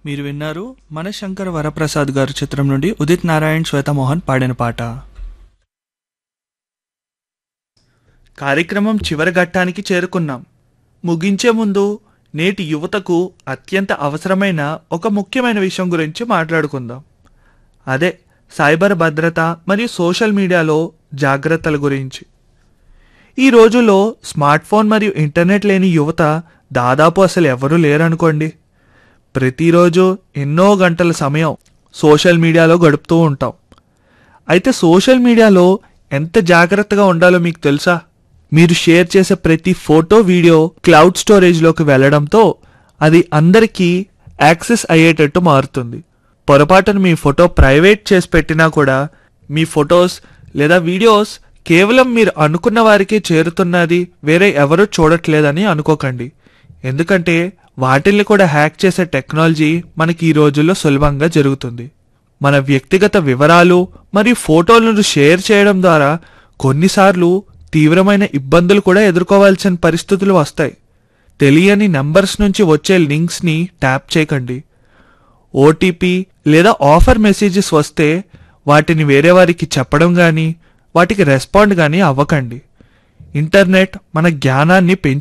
మీరు విన్నారు మన శంకర్ వరప్రసాద్ గారు చిత్రం నుండి ఉదిత్ నారాయణ్ శ్వేతమోహన్ పాడిన పాట కార్యక్రమం చివరి ఘట్టానికి చేరుకున్నాం ముగించే ముందు నేటి యువతకు అత్యంత అవసరమైన ఒక ముఖ్యమైన విషయం గురించి మాట్లాడుకుందాం అదే సైబర్ భద్రత మరియు సోషల్ మీడియాలో జాగ్రత్తల గురించి ఈ రోజుల్లో స్మార్ట్ ఫోన్ మరియు ఇంటర్నెట్ లేని యువత దాదాపు అసలు ఎవరూ లేరనుకోండి ప్రతిరోజు ఎన్నో గంటల సమయం సోషల్ మీడియాలో గడుపుతూ ఉంటాం అయితే సోషల్ మీడియాలో ఎంత జాగ్రత్తగా ఉండాలో మీకు తెలుసా మీరు షేర్ చేసే ప్రతి ఫోటో వీడియో క్లౌడ్ స్టోరేజ్లోకి వెళ్ళడంతో అది అందరికీ యాక్సెస్ అయ్యేటట్టు మారుతుంది పొరపాటున మీ ఫోటో ప్రైవేట్ చేసి పెట్టినా కూడా మీ ఫొటోస్ లేదా వీడియోస్ కేవలం మీరు అనుకున్న వారికే చేరుతున్నది వేరే ఎవరూ చూడట్లేదని అనుకోకండి ఎందుకంటే వాటిల్ని కూడా హ్యాక్ చేసే టెక్నాలజీ మనకి ఈ రోజుల్లో సులభంగా జరుగుతుంది మన వ్యక్తిగత వివరాలు మరియు ఫోటోలను షేర్ చేయడం ద్వారా కొన్నిసార్లు తీవ్రమైన ఇబ్బందులు కూడా ఎదుర్కోవాల్సిన పరిస్థితులు వస్తాయి తెలియని నంబర్స్ నుంచి వచ్చే లింక్స్ని ట్యాప్ చేయకండి ఓటీపీ లేదా ఆఫర్ మెసేజెస్ వస్తే వాటిని వేరే వారికి చెప్పడం కానీ వాటికి రెస్పాండ్ కానీ అవ్వకండి ఇంటర్నెట్ మన జ్ఞానాన్ని పెంచు